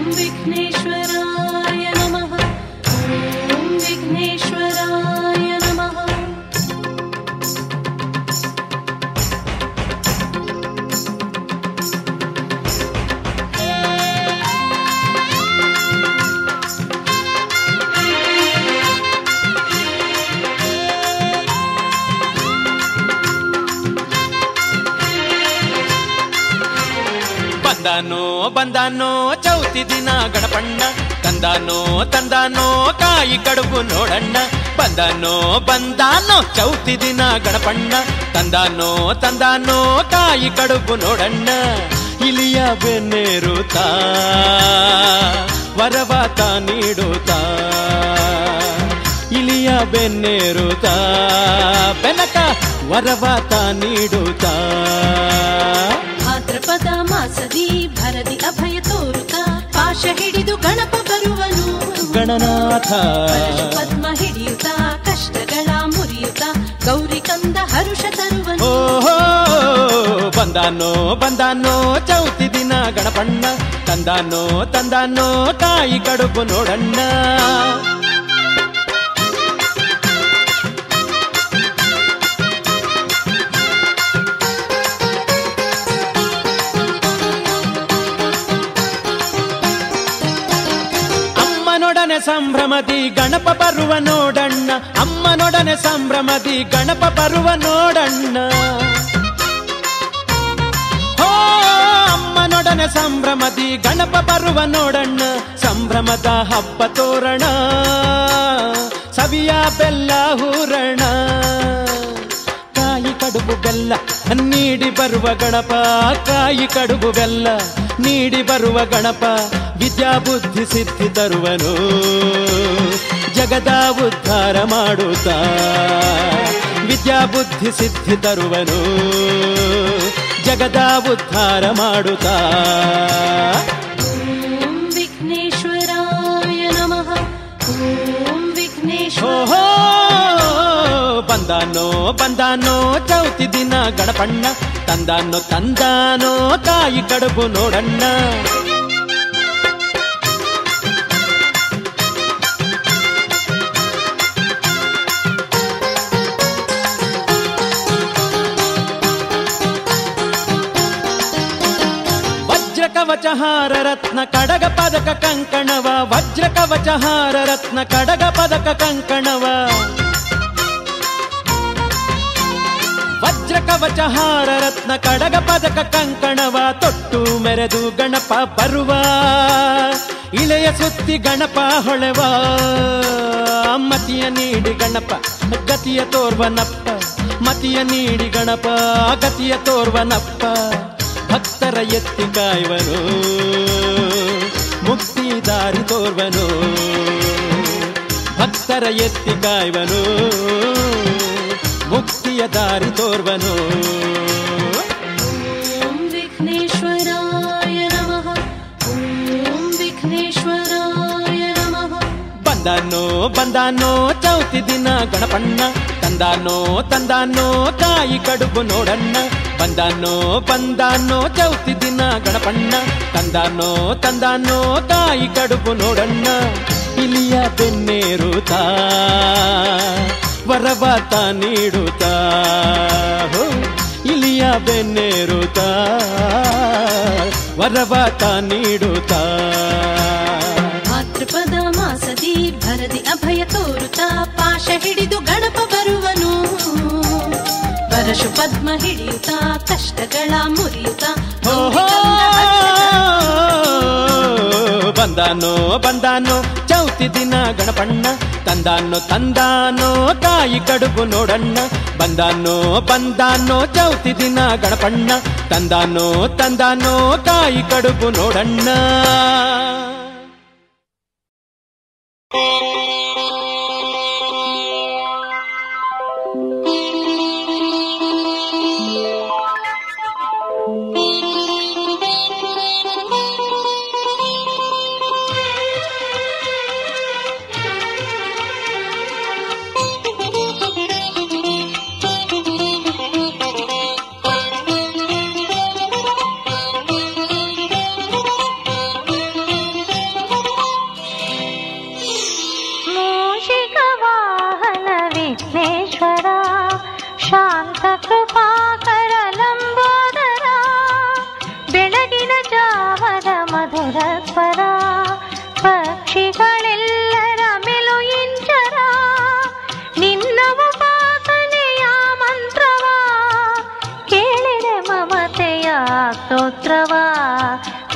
विघ्नेश्वराय नमः ॐ विघ्नेश्वराय नमः ಬಂದಾನೋ ಬಂದಾನೋ ಚೌತಿ ದಿನ ಗಣಪಣ್ಣ ತಂದಾನೋ ತಂದಾನೋ ಕಾಯಿ ಕಡುಬು ನೋಡಣ್ಣ ಬಂದಾನೋ ಬಂದಾನೋ ಚೌತಿ ದಿನ ಗಣಪಣ್ಣ ತಂದಾನೋ ತಂದಾನೋ ಕಾಯಿ ಕಡುಬು ನೋಡಣ್ಣ ಇಲಿಯ ಬೆನ್ನೇರುತ್ತಾ ವರವಾತ ನೀಡುತ್ತಾ ಇಲಿಯ ಬೆನ್ನೇರುತ್ತಾ ಬೆನಕ ವರವಾತ ನೀಡುತ್ತಾ ಭಾದ್ರಪದ ಮಾಸದಿ ಭರದಿ ಅಭಯ ತೋರುತ್ತ ಪಾಶ ಹಿಡಿದು ಗಣಪ ಬರುವನು ಗಣನಾಥ ಪರಶು ಪದ್ಮ ಹಿಡಿಯುತ್ತ ಕಷ್ಟಗಳ ಮುರಿಯುತ್ತ ಗೌರಿ ಕಂದ ಹರುಷ ತರುವನು ಓಹೋ ಬಂದಾನೋ ಬಂದಾನೋ ಚೌತಿ ದಿನ ಗಣಪಣ್ಣ ತಂದಾನೋ ತಂದಾನೋ ಕಾಯಿ ಕಡುಬು ನೋಡಣ್ಣ ಅಮ್ಮನೊಡನೆ ಸಂಭ್ರಮದಿ ಗಣಪ ಬರುವ ನೋಡಣ್ಣ ಅಮ್ಮನೊಡನೆ ಸಂಭ್ರಮದಿ ಗಣಪ ಬರುವ ನೋಡಣ್ಣ ಹೋ ಅಮ್ಮನೊಡನೆ ಸಂಭ್ರಮದಿ ಗಣಪ ಬರುವ ನೋಡಣ್ಣ ಸಂಭ್ರಮದ ಹಬ್ಬ ತೋರಣ ಸವಿಯ ಬೆಲ್ಲ ಹೂರಣ ಕಾಯಿ ಕಡುಬು ಬೆಲ್ಲ ನೀಡಿ ಬರುವ ಗಣಪ ಕಾಯಿ ಕಡುಬು ಬೆಲ್ಲ ನೀಡಿ ಬರುವ ಗಣಪ ವಿದ್ಯಾ ಬುದ್ಧಿ ಸಿದ್ಧಿ ತರುವನು ಜಗದ ಉದ್ಧಾರ ಮಾಡುತ್ತಾ ವಿದ್ಯಾ ಬುದ್ಧಿ ಸಿದ್ಧಿ ತರುವನು ಜಗದ ಉದ್ಧಾರ ಮಾಡುತ್ತಾ ॐ विघ्नेश्वराय नमः ॐ विघ्नेश्वर ಓಹೋ ಬಂದಾನೋ ಬಂದಾನೋ ಚೌತಿ ದಿನ ಗಣಪಣ್ಣ ತಂದಾನೋ ತಂದಾನೋ ಕಾಯಿ ಕಡುಬು ನೋಡಣ್ಣ ವಜ್ರ ಕವಚಹಾರ ರತ್ನ ಕಡಗ ಪದಕ ಕಂಕಣವ ವಜ್ರ ಕವಚಹಾರ ರತ್ನ ಕಡಗ ಪದಕ ಕಂಕಣವ ವಜ್ರ ಕವಚಹಾರ ರತ್ನ ಕಡಗ ಪದಕ ಕಂಕಣವ ತೊಟ್ಟು ಮೆರೆದು ಗಣಪ ಬರುವ ಇಳೆಯ ಸುತ್ತಿ ಗಣಪ ಹೊಳೆವ ಮತಿಯ ನೀಡಿ ಗಣಪ ಗತಿಯ ತೋರ್ವನಪ್ಪ ಮತಿಯ ನೀಡಿ ಗಣಪ ಗತಿಯ ತೋರ್ವನಪ್ಪ ಭಕ್ತರ ಎತ್ತಿ ಕಾಯುವನು ಮುಕ್ತಿ ದಾರಿ ತೋರ್ವನು ಭಕ್ತರ ಎತ್ತಿ ಕಾಯುವನು ಮುಕ್ತಿಯ ದಾರಿ ತೋರ್ವನು ॐ विघ्नेश्वराय नमः ॐ विघ्नेश्वराय नमः ಬಂದಾನೋ ಬಂದಾನೋ ಚೌತಿ ದಿನ ಗಣಪಣ್ಣ ತಂದಾನೋ ತಂದಾನೋ ಕಾಯಿ ಕಡುಬು ನೋಡಣ್ಣ ಬಂದಾನೋ ಬಂದಾನೋ ಚೌತಿ ದಿನ ಗಣಪಣ್ಣ ತಂದಾನೋ ತಂದಾನೋ ಕಾಯಿ ಕಡುಬು ನೋಡಣ್ಣ ಇಲಿಯ ಬೆನ್ನೇರುತ್ತಾ ವರವಾತ ನೀಡುತ್ತಾ ಹೋ, ಇಲಿಯ ಬೆನ್ನೇರುತ್ತಾ ವರವಾತ ನೀಡುತ್ತಾ ಭಾದ್ರಪದ ಮಾಸದಿ ಭರದಿ ಅಭಯ ತೋರುತ್ತ ಪಾಶ ಹಿಡಿದು ಗಣಪ ಬರುವನು ಪರಶು ಪದ್ಮ ಹಿಡಿಯುತ್ತ ಕಷ್ಟಗಳ ಮುರಿಯುತ್ತ ಓಹೋ ಬಂದಾನೋ ಬಂದಾನೋ ಚೌತಿ ದಿನ ಗಣಪಣ್ಣ ತಂದಾನೋ ತಂದಾನೋ ಕಾಯಿ ಕಡುಬು ನೋಡಣ್ಣ ಬಂದಾನೋ ಬಂದಾನೋ ಚೌತಿ ದಿನ ಗಣಪಣ್ಣ ತಂದಾನೋ ತಂದಾನೋ ಕಾಯಿ ಕಡುಬು ನೋಡಣ್ಣ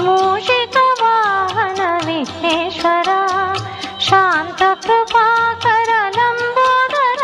ಮೂಷಿಕ ವಾಹನ ವಿಘ್ನೇಶ್ವರ ಶಾಂತ ಕೃಪಾಕರ ಲಂಬೋದರ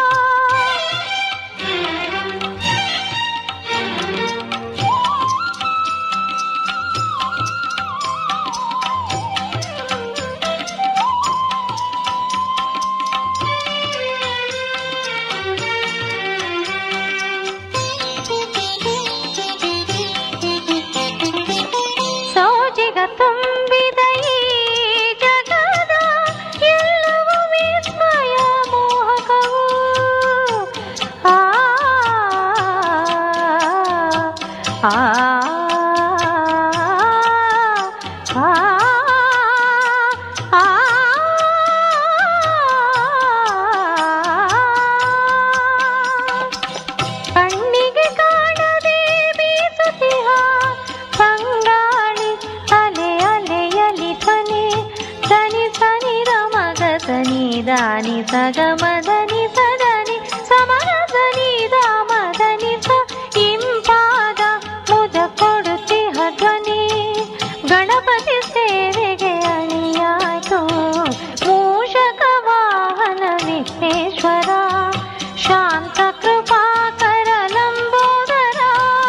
ಸೋಜಿಗ ತುಂಬಿದ ಈ ಜಗದ ಎಲ್ಲವೂ ವಿಸ್ಮಯ ಮೋಹಕವು ಆ ಆ ಆ ಆ ಕಣ್ಣಿಗೆ ಕಾಣದೆ ಬೀಸುತ್ತಿಹ ಬಂಗಾಳಿ ಅಲೆ ಅಲೆಯಲಿ ತನಿ ತನಿ ಸನಿ ರಮಗ ಸನಿ ದಾನಿ ಸಗಮದನಿ ಸದನಿ ಸಮರ ಸನಿ ದಾಮದನಿ ಸ ಇಂಪಾದ ಮುದ ಕೊಡುತ್ತಿಹ ಧ್ವನಿ ಗಣಪತಿ ಸೇವೆಗೆ ಅಣಿಯಾಯ್ತು ಮೂಷಕ ವಾಹನ ವಿಘ್ನೇಶ್ವರ ಶಾಂತ ಕೃಪಾಕರ ಲಂಬೋದರ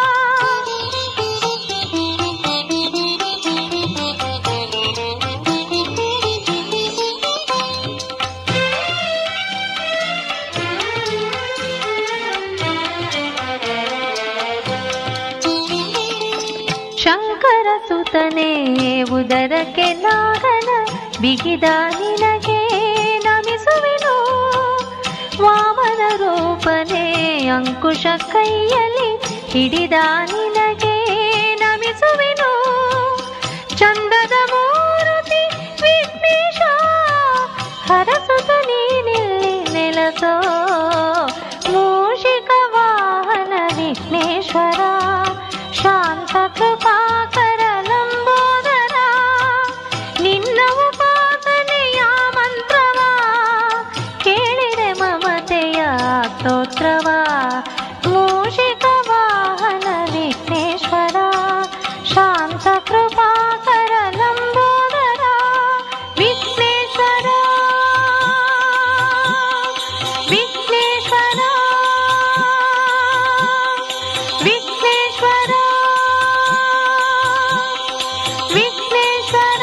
ಶಂಕರ ಸುತನೇ ಉದರಕ್ಕೆ ನಾಗನ ಬಿಗಿದ ನಿನಗೆ ನಮಿಸುವೆನು ವಾಮನ ರೂಪನೇ ಅಂಕುಶ ಕೈಯಲ್ಲಿ ಹಿಡಿದ ನಿನಗೆ ನಮಿಸುವೆನು ಚಂದದ ಮೂರುತಿ ವಿಘ್ನೇಶ ಹರಸುತ ನೀನಿಲ್ಲಿ ನೆಲಸೋ ಮೂಷಿಕ ವಾಹನ ವಿಘ್ನೇಶ್ವರ ಶಾಂತ ಕೃಪಾಕರ ಲಂಬೋದರ ನಿನ್ನ ಉಪಾಸನೆಯ ಮಂತ್ರವ ಕೇಳಿದೆ ಮಮತೆಯ ಸ್ತೋತ್ರವ ಮೂಷಿಕ ವಾಹನ ವಿಘ್ನೇಶ್ವರ ಶಾಂತ ಕೃಪಾಕರ ಲಂಬೋದರ ವಿಘ್ನೇಶ್ವರ ವಿಘ್ನೇಶ್ವರ ವಿಘ್ನೇಶ್ವರ ವಿಘ್ನೇಶ್ವರ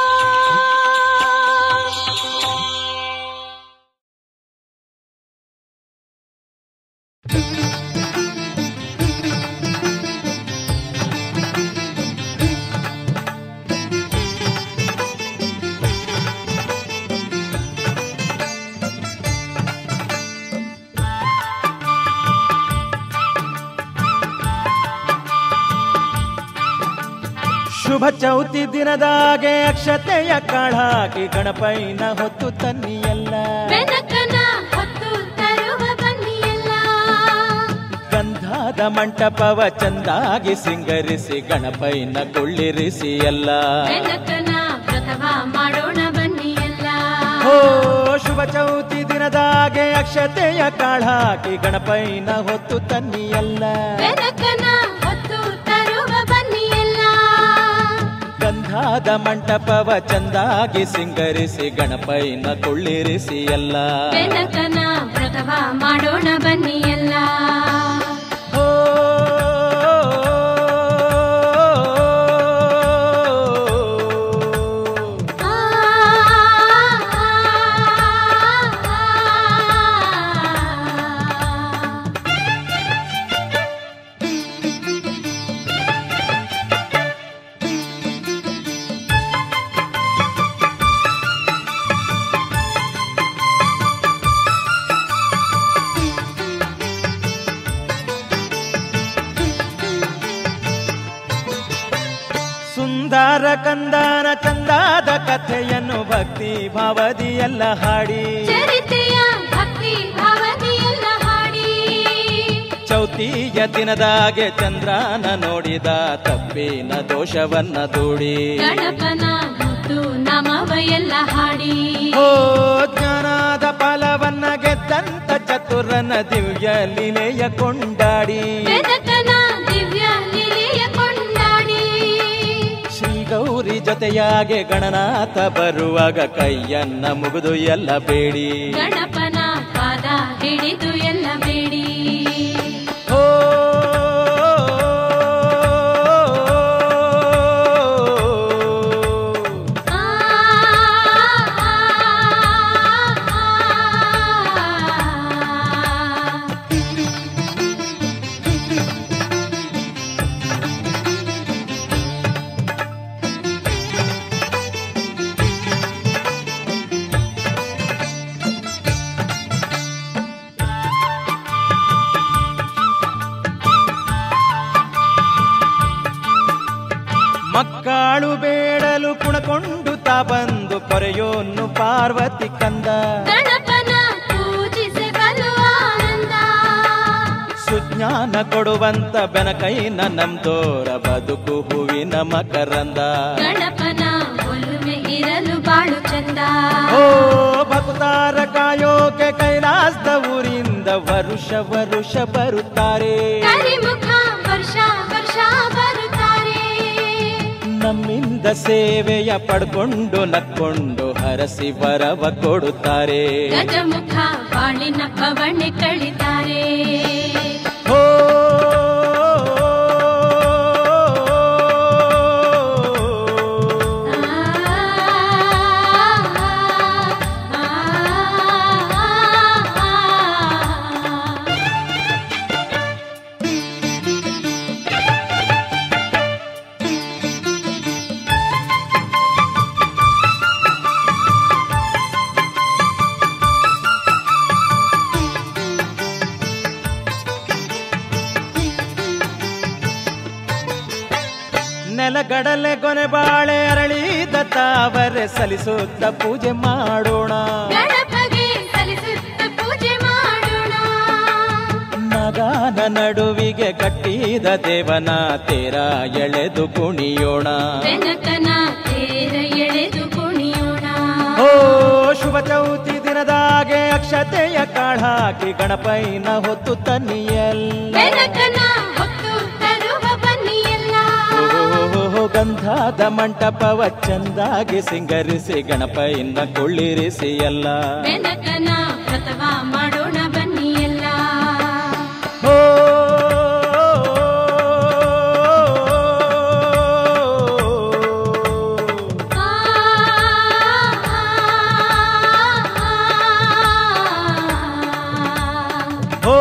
ಶುಭ ಚೌತಿ ದಿನದಾಗೆ ಅಕ್ಷತೆಯ ಕಾಳಾಕಿ ಗಣಪೈನ ಹೊತ್ತು ತನ್ನಿಯಲ್ಲ ಬೆನಕನ ಹೊತ್ತು ತರುವ ಬನ್ನಿಯಲ್ಲ ಗಂಧಾದ ಮಂಟಪವ ಚಂದಾಗಿ ಸಿಂಗರಿಸಿ ಗಣಪೈನ ಕೊಳ್ಳಿರಿಸಿ ಎಲ್ಲ ಬೆನಕನ ವ್ರತವ ಮಾಡೋಣ ಬನ್ನಿಯಲ್ಲ ಓ ಶುಭ ಚೌತಿ ದಿನದಾಗೆ ಅಕ್ಷತೆಯ ಕಾಳಾಕಿ ಗಣಪೈನ ಹೊತ್ತು ತನ್ನಿಯಲ್ಲ ಬೆನಕನ ಹೊತ್ತು ತರುವ ಬನ್ನಿಯಲ್ಲ ಗಂಧಾದ ಮಂಟಪವ ಚಂದಾಗಿ ಸಿಂಗರಿಸಿ ಗಣಪೈನ ಕೊಳ್ಳಿರಿಸಿ ಎಲ್ಲ ಬೆನಕನ ವ್ರತವ ಮಾಡೋಣ ಬನ್ನಿಯಲ್ಲ ಓ ಆ, ಸುಂದರ ಕಂದನ ಚಂದಾದ ಕಥೆಯನ್ನು ಭಕ್ತಿ ಭಾವದಿ ಎಲ್ಲ ಹಾಡಿ ಚರಿತೆಯ ಭಕ್ತಿ ಭಾವನೆಯಲ್ಲ ಹಾಡಿ ಚೌತಿಯ ದಿನದಾಗೆ ಚಂದ್ರನ ನೋಡಿದ ತಪ್ಪಿನ ದೋಷವನ್ನ ದೂಡಿ ಗಣಪನ ಮುದ್ದು ನಮವ ಎಲ್ಲ ಹಾಡಿ ಓ ಜ್ಞಾನದ ಫಲವನ್ನ ಗೆದ್ದಂತ ಚತುರನ ದಿವ್ಯ ಲೀಲೆಯ ಕೊಂಡಾಡಿ ಬೆನಕನ ದಿವ್ಯ ಲೀಲೆಯ ಕೊಂಡಾಡಿ ಶ್ರೀ ಗೌರಿ ಜೊತೆಯಾಗೆ ಗಣನಾಥ ಬರುವಾಗ ಕೈಯನ್ನ ಮುಗಿದು ಎಲ್ಲ ಬೇಡಿ ಗಣಪನ ಪಾದ ಹಿಡಿದು ಎಲ್ಲ ಬೇಡಿ ಓ ಆ, ಮಕ್ಕಳು ಬೇಡಲು ಕುಣಕೊಂಡು ತಾ ಬಂದು ಪೊರೆಯೋನ್ನು ಪಾರ್ವತಿ ಕಂದ ಗಣಪನ ಪೂಜಿಸಿ ಬಲು ಆನಂದ ಸುಜ್ಞಾನ ಕೊಡುವಂತ ಬೆನಕೈನ ನಮ್ದೋರ ಬದುಕು ಹೂವಿನ ಮಕರಂದ ಗಣಪನ ಒಲುಮೆ ಇರಲು ಬಾಳು ಚಂದ ಓ ಭಕ್ತಾರ ಕಾಯೋಕೆ ಕೈಲಾಸದ ಊರಿಂದ ವರುಷ ವರುಷ ಬರುತ್ತಾರೆ ಕರಿಮುಖ ವರ್ಷ ವರ್ಷ ಬರುತ್ತಾರೆ ನಮ್ಮಿಂದ ಸೇವೆಯ ಪಡ್ಕೊಂಡು ನಕ್ಕೊಂಡು ಹರಸಿ ವರವ ಕೊಡುತ್ತಾರೆ ಗಜಮುಖ ಬಾಳಿನ ಪವಣೆ ಕಳಿತಾರೆ ಓ ನೆಲಗಡಲೆ ಗೊನೆ ಬಾಳೆ ಅರಳಿದ ತಾವರೆ ಸಲಿಸುತ್ತ ಪೂಜೆ ಮಾಡೋಣ ಗಣಪಗೆ ಸಲ್ಲಿಸುತ್ತ ಪೂಜೆ ಮಾಡೋಣ ನಗಾನ ನಡುವಿಗೆ ಕಟ್ಟಿದ ದೇವನ ತೇರ ಎಳೆದು ಕುಣಿಯೋಣ ಬೆನಕನ ತೇರ ಎಳೆದು ಕುಣಿಯೋಣ ಓ ಶುಭ ಚೌತಿ ದಿನದಾಗೆ ಅಕ್ಷತೆಯ ಕಾಳಾಕಿ ಗಣಪೈನ ಹೊತ್ತು ತನ್ನಿಯಲ್ಲ ಬೆನಕನ ಹೊತ್ತು ತರುವ ಬನ್ನಿಯಲ್ಲ ಓ ಗಂಧಾದ ಮಂಟಪವ ಚಂದಾಗಿ ಸಿಂಗರಿಸಿ ಗಣಪೈನ ಕೊಳ್ಳಿರಿಸಿ ಎಲ್ಲ ಬೆನಕನ ವ್ರತವ ಮಾಡೋಣ ಬನ್ನಿಯಲ್ಲ ಓ ಆ, ಓ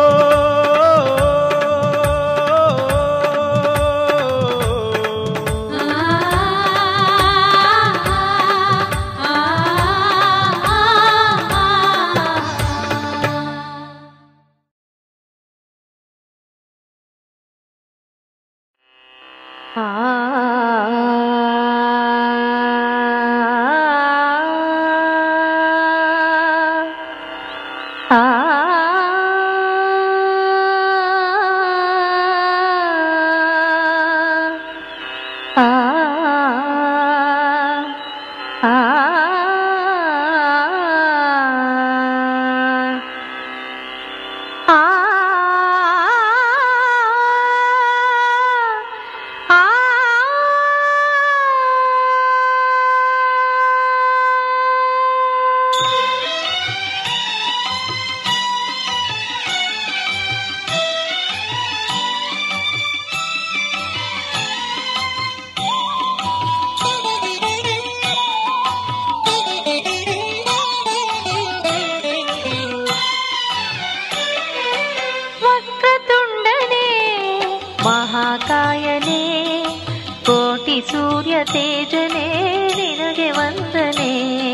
ವಕ್ರತುಂಡನೆ ಮಹಾಕಾಯನೇ ಕೋಟಿ ಸೂರ್ಯ ತೇಜನೇ ನಿನಗೆ ವಂದನೆ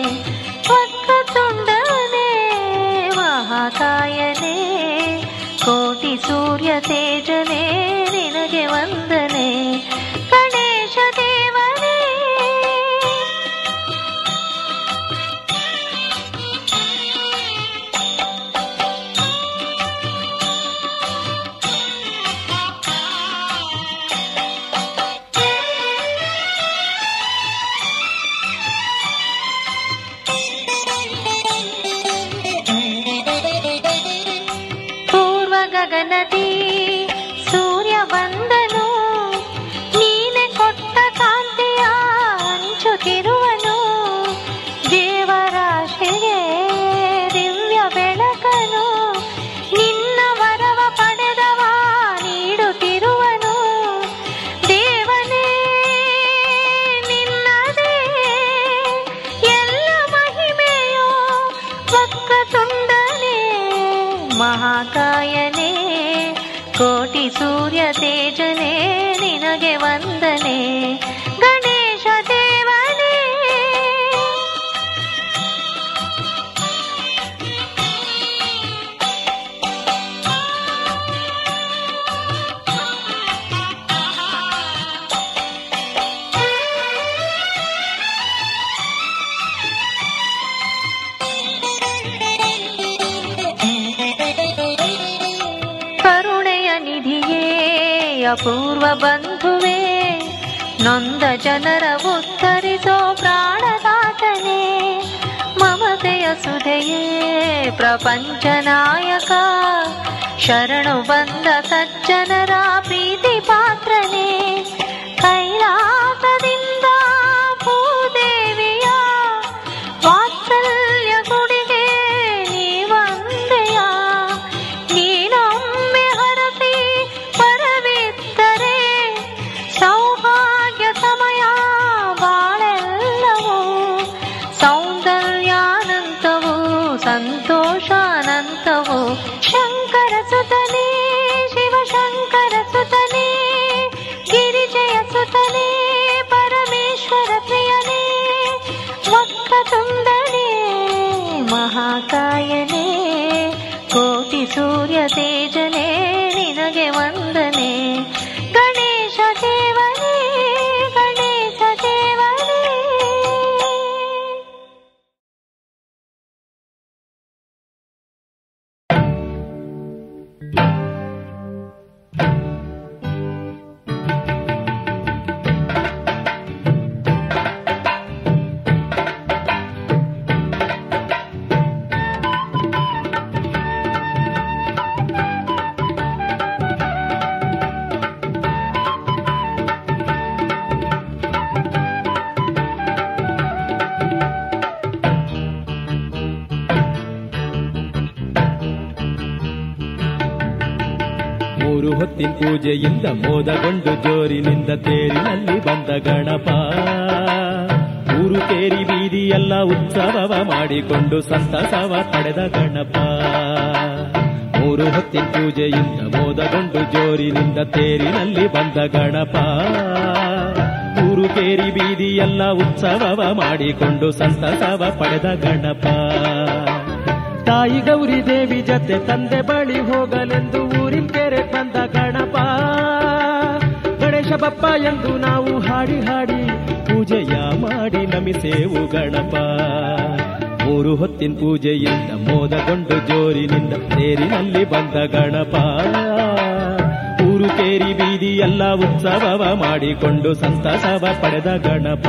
ವಕ್ರತುಂಡನೆ ಮಹಾಕಾಯನೇ ಕೋಟಿ ಸೂರ್ಯ ತೇಜನೇ ನಿನಗೆ ವಂದನೆ ಗಣೇಶ ದೇವನೇ ಪೂರ್ವ ಗಗನದಿ ಸೂರ್ಯ ಬಂದನು ಮಹಾಕಾಯನೇ ಕೋಟಿ ಸೂರ್ಯ ತೇಜನೇ ನಿನಗೆ ವಂದನೆ ಗಣೇಶ ದೇವನೇ ಕರುಣೆಯ ನಿಧಿಯೇ ಅಪೂರ್ವ ಬಂಧುವೇ ನೊಂದ ಜನರ ಉತ್ತರಿಸೋ ಪ್ರಾಣದಾತನೇ ಮಮತೆಯ ಸುಧೆಯೇ ಪ್ರಪಂಚ ನಾಯಕ ಶರಣು ಬಂದ ಸಜ್ಜನರ ಪ್ರೀತಿ ಪಾತ್ರನೇ ಕೈಲಾಸದಿಂದ ಭೂದೇವಿಯ ವಾತ್ಸಲ್ಯ ಗುಡಿಗೆ ನೀವಂದೆಯ ನೀನೊಮ್ಮೆ ಹರಸಿ ಪರವಿದ್ದರೆ ಸೌಭಾಗ್ಯ ಸಮಯ ಬಾಳೆಲ್ಲವೂ ಸೌಂದರ್ಯಾನಂತವು ಸಂತೋಷಾನಂತವು ಶಂಕರ ಸುತನೇ ಶಿವಶಂಕರ ಸುತನೇ ಗಿರಿಜಯ ಸುತನೇ ಪರಮೇಶ್ವರ ಪ್ರಿಯನೇ ವಕ್ರ ತುಂಡನೇ ಮಹಾಕಾಯನೇ ಕೋಟಿ ಸೂರ್ಯ ತೇಜನೇ ನಿನಗೆ ವಂದನೆ ಗಣೇಶ ದೇವನೇ ಗಣೇಶ ದೇವನೇ ಮೂರು ಹೊತ್ತಿನ ಪೂಜೆಯಿಂದ ಮೋದಗೊಂಡು ಜೋರಿನಿಂದ ತೇರಿನಲ್ಲಿ ಬಂದ ಗಣಪ ಊರು ತೇರಿ ಬೀದಿ ಎಲ್ಲ ಉತ್ಸವವ ಮಾಡಿಕೊಂಡು ಸಂತಸವ ಪಡೆದ ಗಣಪ ಮೂರು ಹೊತ್ತಿನ ಪೂಜೆಯಿಂದ ಮೋದಗೊಂಡು ಜೋರಿನಿಂದ ತೇರಿನಲ್ಲಿ ಬಂದ ಗಣಪ ಊರು ಕೇರಿ ಬೀದಿ ಎಲ್ಲ ಉತ್ಸವವ ಮಾಡಿಕೊಂಡು ಸಂತಸವ ಪಡೆದ ಗಣಪ ತಾಯಿ ಗೌರಿ ದೇವಿ ಜತೆ ತಂದೆ ಬಳಿ ಹೋಗಲೆಂದು ಊರಿನ ಕೆರೆ ಬಂದ ಗಣಪ ಗಣೇಶ ಬಪ್ಪ ಎಂದು ನಾವು ಹಾಡಿ ಹಾಡಿ ಪೂಜೆಯ ಮಾಡಿ ನಮಿಸೇವು ಗಣಪ ಮೂರು ಹೊತ್ತಿನ ಪೂಜೆಯಿಂದ ಮೋದಗೊಂಡು ಜೋರಿನಿಂದ ತೇರಿನಲ್ಲಿ ಬಂದ ಗಣಪ ಊರು ಕೇರಿ ಬೀದಿ ಎಲ್ಲ ಉತ್ಸವವ ಮಾಡಿಕೊಂಡು ಸಂತಸವ ಪಡೆದ ಗಣಪ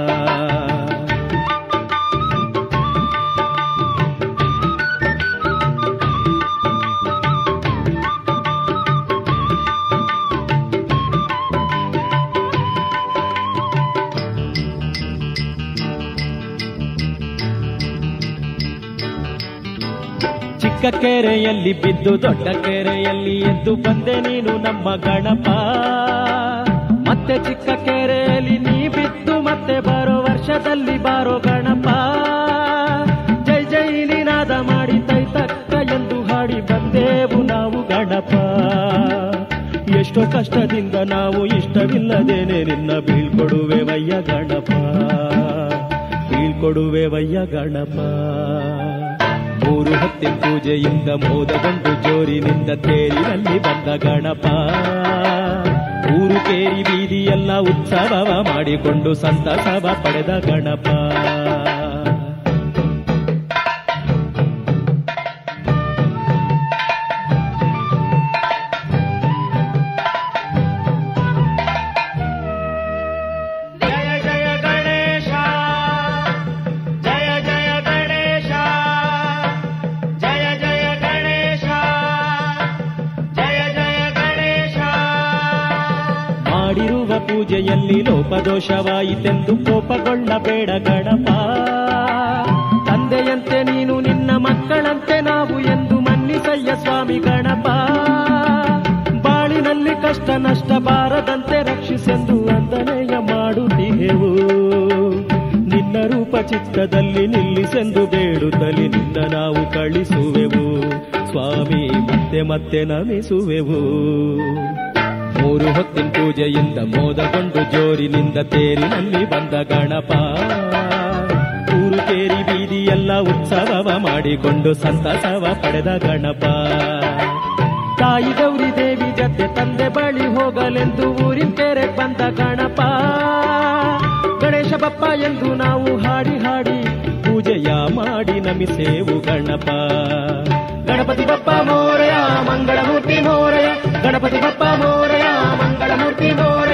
ಚಿಕ್ಕ ಕೆರೆಯಲ್ಲಿ ಬಿದ್ದು ದೊಡ್ಡ ಕೆರೆಯಲ್ಲಿ ಎದ್ದು ಬಂದೆ ನೀನು ನಮ್ಮ ಗಣಪ ಮತ್ತೆ ಚಿಕ್ಕ ಕೆರೆಯಲ್ಲಿ ನೀ ಬಿದ್ದು ಮತ್ತೆ ಬರೋ ವರ್ಷದಲ್ಲಿ ಬಾರೋ ಗಣಪ ಜೈ ಜೈ ನಿನಾದ ಮಾಡಿ ತೈ ತಕ್ಕ ಎಂದು ಹಾಡಿ ಬಂದೆವು ನಾವು ಗಣಪ ಎಷ್ಟೋ ಕಷ್ಟದಿಂದ ನಾವು ಇಷ್ಟವಿಲ್ಲದೇನೆ ನಿನ್ನ ಬೀಳ್ಕೊಡುವೆ ವಯ್ಯ ಗಣಪ ಬೀಳ್ಕೊಡುವೆ ವಯ್ಯ ಗಣಪ ಮೂರು ಹೊತ್ತಿನ ಪೂಜೆಯಿಂದ ಮೋದಗೊಂಡು ಜೋರಿನಿಂದ ತೇರಿನಲ್ಲಿ ಬಂದ ಗಣಪ ಊರು ಕೇರಿ ಬೀದಿ ಎಲ್ಲ ಉತ್ಸವವ ಮಾಡಿಕೊಂಡು ಸಂತಸವ ಪಡೆದ ಗಣಪ ಜಯ ಜಯ ಗಣೇಶ ಜಯ ಜಯ ಗಣೇಶ ಜಯ ಜಯ ಗಣೇಶ ಜಯ ಜಯ ಗಣೇಶ ಮಾಡಿರುವ ಪೂಜೆಯಲ್ಲಿ ಲೋಪದೋಷವಾಯಿತೆಂದು ಕೋಪಗೊಳ್ಳಬೇಡ ಗಣಪ ತಂದೆಯಂತೆ ನೀನು ನಿನ್ನ ಮಕ್ಕಳಂತೆ ನಾವು ಎಂದು ಮನ್ನಿಸಯ್ಯ ಸ್ವಾಮಿ ಗಣಪ ಬಾಳಿನಲ್ಲಿ ಕಷ್ಟ ನಷ್ಟ ಬಾರದಂತೆ ರಕ್ಷಿಸೆಂದು ವಂದನೆಯ ಮಾಡುತ್ತಿಹೆವು ನಿನ್ನ ರೂಪ ಚಿತ್ತದಲ್ಲಿ ನಿಲ್ಲಿಸೆಂದು ಬೇಡುತ್ತಲಿ ನಿನ್ನ ನಾವು ಕಳಿಸುವೆವು ಸ್ವಾಮಿ ಮತ್ತೆ ಮತ್ತೆ ನಮಿಸುವೆವು ಮೂರು ಹೊತ್ತಿನ ಪೂಜೆಯಿಂದ ಮೋದಗೊಂಡು ಜೋರಿನಿಂದ ತೇರಿನಲ್ಲಿ ಬಂದ ಗಣಪ ಊರು ಕೇರಿ ಬೀದಿಯೆಲ್ಲ ಉತ್ಸವವ ಮಾಡಿಕೊಂಡು ಸಂತಸವ ಪಡೆದ ಗಣಪ ತಾಯಿ ಗೌರಿ ದೇವಿ ಜತೆ ತಂದೆ ಬಳಿ ಹೋಗಲೆಂದು ಊರಿನ ಕೆರೆ ಬಂದ ಗಣಪ ಗಣೇಶ ಬಪ್ಪ ಎಂದು ನಾವು ಹಾಡಿ ಹಾಡಿ ಪೂಜೆಯ ಮಾಡಿ ನಮಿಸೇವು ಗಣಪ ಗಣಪತಿ ಬಪ್ಪ ಮೋರೆಯ ಮಂಗಳಮೂರ್ತಿ ಮೋರೆಯ ಗಣಪತಿ ಬಪ್ಪ ಮೋರೆಯ ಮಂಗಳಮೂರ್ತಿ ಮೋರೆಯ